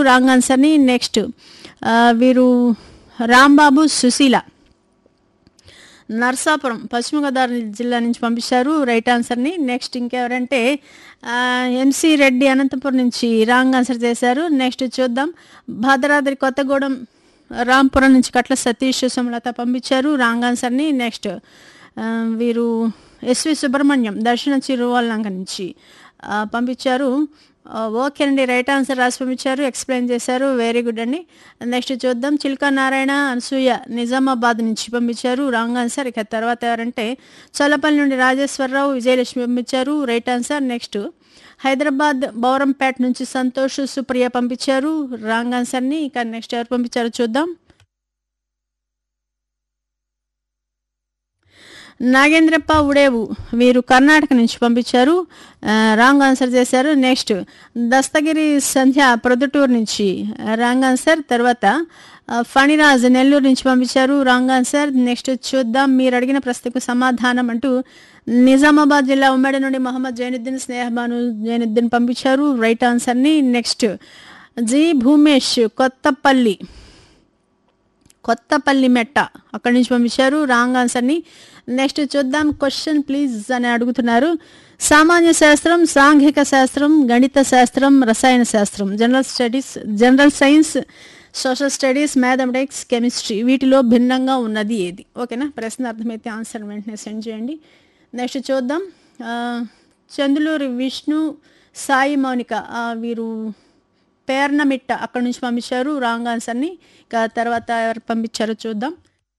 wrong ఆన్సర్ని next ఆ, వీరు రాంబాబు సుశీల నర్సాపురం పశ్చిమ గోదావరి జిల్లా నుంచి పంపించారు రైట్ ఆన్సర్ని నెక్స్ట్ ఇంకెవరంటే ఆ, ఎంసీ రెడ్డి అనంతపురం నుంచి రాంగ్ ఆన్సర్ చేశారు నెక్స్ట్ చూద్దాం భద్రాద్రి కొత్తగూడెం రాంపురం నుంచి కట్ల సతీష్ సుమలత పంపించారు రాంగ్ ఆన్సర్ని నెక్స్ట్ ఆ, వీరు ఎస్వి సుబ్రహ్మణ్యం దక్షిణ చిరువల్లంక నుంచి ఆ, పంపించారు ఆ, ఓకే అండి రైట్ ఆన్సర్ రాసి పంపించారు ఎక్స్ప్లెయిన్ చేశారు వెరీ గుడ్ అండి నెక్స్ట్ చూద్దాం చిల్కా నారాయణ అనసూయ నిజామాబాద్ నుంచి పంపించారు రాంగ్ ఆన్సర్ ఇక తర్వాత ఎవరంటే చల్లపల్లి నుండి రాజేశ్వరరావు విజయలక్ష్మి పంపించారు right answer next Hyderabad Bowrampet నుంచి సంతోష్ సుప్రియ పంపించారు రాంగ్ ఆన్సర్ని ఇక నెక్స్ట్ ఎవరు పంపించారో చూద్దాం నాగేంద్రప్ప ఉడేవు వీరు కర్ణాటక నుంచి పంపించారు ఆ, రాంగ్ ఆన్సర్ చేశారు నెక్స్ట్ దస్తగిరి సంధ్య ప్రొద్దుటూరు నుంచి ఆ, రాంగ్ ఆన్సర్ తర్వాత ఆ, ఫణిరాజ్ నెల్లూరు నుంచి పంపించారు రాంగ్ ఆన్సర్ నెక్స్ట్ చూద్దాం మీరు అడిగిన ప్రశ్నకు సమాధానం అంటూ నిజామాబాద్ జిల్లా ఉమ్మడి నుండి మొహమ్మద్ జైనుద్దీన్ స్నేహబాను జైనుద్దీన్ పంపించారు రైట్ ఆన్సర్ని నెక్స్ట్ జి భూమేష్ కొత్తపల్లి కొత్తపల్లి మెట్ట అక్కడి నుంచి పంపించారు రాంగ్ ఆన్సర్ని నెక్స్ట్ చూద్దాం క్వశ్చన్ ప్లీజ్ అని అడుగుతున్నారు సామాన్య శాస్త్రం సాంఘిక శాస్త్రం గణిత శాస్త్రం రసాయన శాస్త్రం general studies general science social studies mathematics chemistry వీటిలో భిన్నంగా ఉన్నది ఏది ఓకేనా ప్రశ్న అర్థమైతే ఆన్సర్ వెంటనే సెండ్ చేయండి నెక్స్ట్ చూద్దాం ఆ, చందులూరి విష్ణు సాయి మౌనిక ఆ, వీరు పేర్నమిట్ట అక్కడి నుంచి పంపించారు రాంగ్ ఆన్సర్ని ఇక తర్వాత ఎవరు పంపించారో చూద్దాం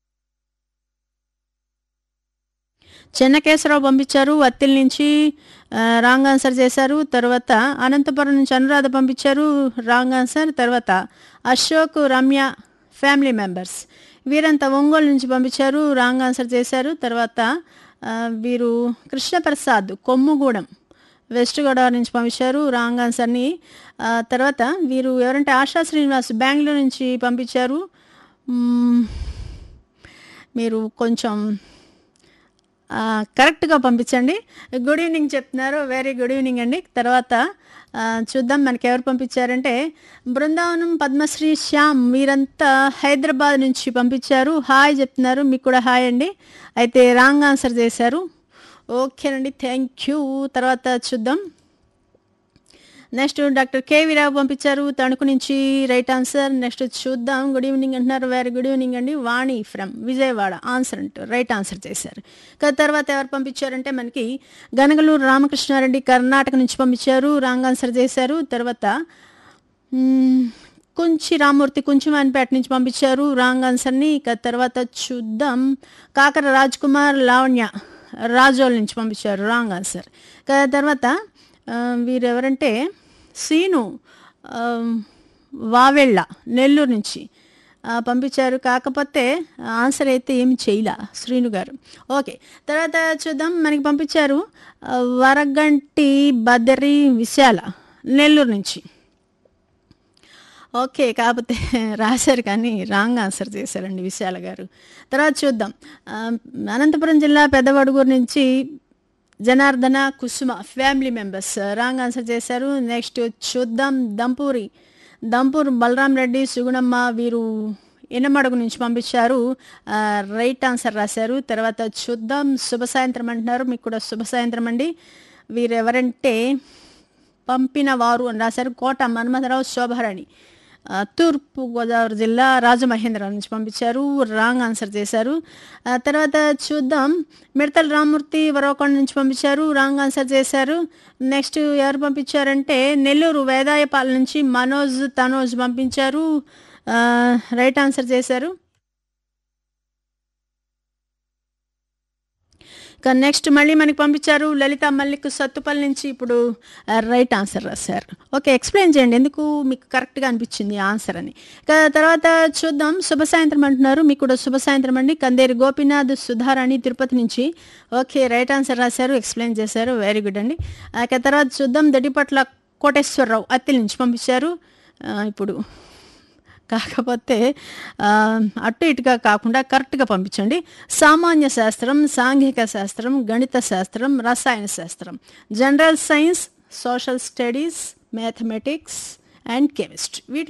చెన్నకేశ్వరరావు పంపించారు వత్తిల్ నుంచి ఆ, రాంగ్ ఆన్సర్ చేశారు తర్వాత అనంతపురం నుంచి అనురాధ పంపించారు రాంగ్ ఆన్సర్ తర్వాత అశోక్ రమ్య ఫ్యామిలీ మెంబర్స్ వీరంతా ఒంగోలు నుంచి పంపించారు రాంగ్ ఆన్సర్ చేశారు తర్వాత ఆ, వీరు కృష్ణప్రసాద్ కొమ్ముగూడెం వెస్ట్ గోదావరి నుంచి పంపించారు రాంగ్ ఆన్సర్ని ఆ, తర్వాత వీరు ఎవరంటే ఆశా శ్రీనివాస్ బెంగళూరు నుంచి పంపించారు మ్మ్, మీరు కొంచెం ఆ, కరెక్ట్గా పంపించండి గుడ్ ఈవినింగ్ చెప్తున్నారు వెరీ గుడ్ ఈవినింగ్ అండి తర్వాత ఆ, చూద్దాం మనకి ఎవరు పంపించారంటే బృందావనం పద్మశ్రీ శ్యామ్ మీరంతా హైదరాబాద్ నుంచి పంపించారు హాయ్ చెప్తున్నారు మీకు కూడా హాయ్ అండి అయితే రాంగ్ ఆన్సర్ చేశారు ఓకేనండి థ్యాంక్ యూ తర్వాత చూద్దాం నెక్స్ట్ డాక్టర్ కేవీ రావు పంపించారు తణుకు నుంచి రైట్ ఆన్సర్ నెక్స్ట్ చూద్దాం గుడ్ ఈవినింగ్ అంటున్నారు వెరీ గుడ్ ఈవినింగ్ అండి వాణి ఫ్రమ్ విజయవాడ ఆన్సర్ అంటూ రైట్ ఆన్సర్ చేశారు ఇక తర్వాత ఎవరు పంపించారంటే మనకి గనగలూరు రామకృష్ణారెడ్డి కర్ణాటక నుంచి పంపించారు రాంగ్ ఆన్సర్ చేశారు తర్వాత మ్మ్, కుంచి రామూర్తి కుంచిమాన్పేట నుంచి పంపించారు రాంగ్ ఆన్సర్ని ఇక తర్వాత చూద్దాం కాకర రాజ్ కుమార్ లావణ్య రాజోల్ నుంచి పంపించారు రాంగ్ ఆన్సర్ ఇక తర్వాత ఆ, వీరెవరంటే సీను ఆ, వావెళ్ళ నెల్లూరు నుంచి ఆ, పంపించారు కాకపోతే ఆన్సర్ అయితే ఏమి చేయలే శ్రీను గారు ఓకే తర్వాత చూద్దాం మనకి పంపించారు ఆ, వరగంటి బదరి విశాల నెల్లూరు నుంచి ఓకే కాకపోతే రాశారు కానీ రాంగ్ ఆన్సర్ చేశారండి విశాల గారు తర్వాత చూద్దాం ఆ, అనంతపురం జిల్లా పెద్దవడుగూరు నుంచి Janardhana Kusuma family members wrong answer చేశారు నెక్స్ట్ చూద్దాం దంపూరి దంపూర్ బలరాం రెడ్డి సుగుణమ్మ వీరు ఇనమడుగు నుంచి పంపించారు ఆ, రైట్ ఆన్సర్ రాశారు తర్వాత చూద్దాం శుభ సాయంత్రం అంటున్నారు మీకు కూడా శుభ సాయంత్రం అండి వీరు ఎవరంటే పంపిన వారు అని రాశారు కోట మన్మథరావు శోభారాణి ఆ, తూర్పు గోదావరి జిల్లా రాజమహేంద్ర నుంచి పంపించారు రాంగ్ ఆన్సర్ చేశారు ఆ, తర్వాత చూద్దాం మిడతల రామూర్తి వరవకొండ నుంచి పంపించారు రాంగ్ ఆన్సర్ చేశారు నెక్స్ట్ ఎవరు పంపించారంటే నెల్లూరు వేదాయపాల నుంచి మనోజ్ తనోజ్ పంపించారు ఆ, రైట్ ఆన్సర్ చేశారు ఇక నెక్స్ట్ మళ్ళీ మనకి పంపించారు లలిత మల్లిక్ సత్తుపల్లి నుంచి ఇప్పుడు ఆ, రైట్ ఆన్సర్ రాశారు ఓకే ఎక్స్ప్లెయిన్ చేయండి ఎందుకు మీకు కరెక్ట్గా అనిపించింది ఆన్సర్ అని ఇక తర్వాత చూద్దాం శుభ సాయంత్రం అంటున్నారు మీకు కూడా శుభ సాయంత్రం అండి కందేరి గోపీనాథ్ సుధారాణి తిరుపతి నుంచి ఓకే రైట్ ఆన్సర్ రాశారు ఎక్స్ప్లెయిన్ చేశారు వెరీ గుడ్ అండి ఆ, ఇక తర్వాత చూద్దాం దడిపట్ల కోటేశ్వరరావు అత్తిలి నుంచి పంపించారు ఆ, ఇప్పుడు కాకపోతే ఆ, అటు ఇటుగా కాకుండా కరెక్ట్గా పంపించండి సామాన్య శాస్త్రం సాంఘిక శాస్త్రం గణిత శాస్త్రం రసాయన శాస్త్రం general science social studies mathematics and chemistry వీటిలో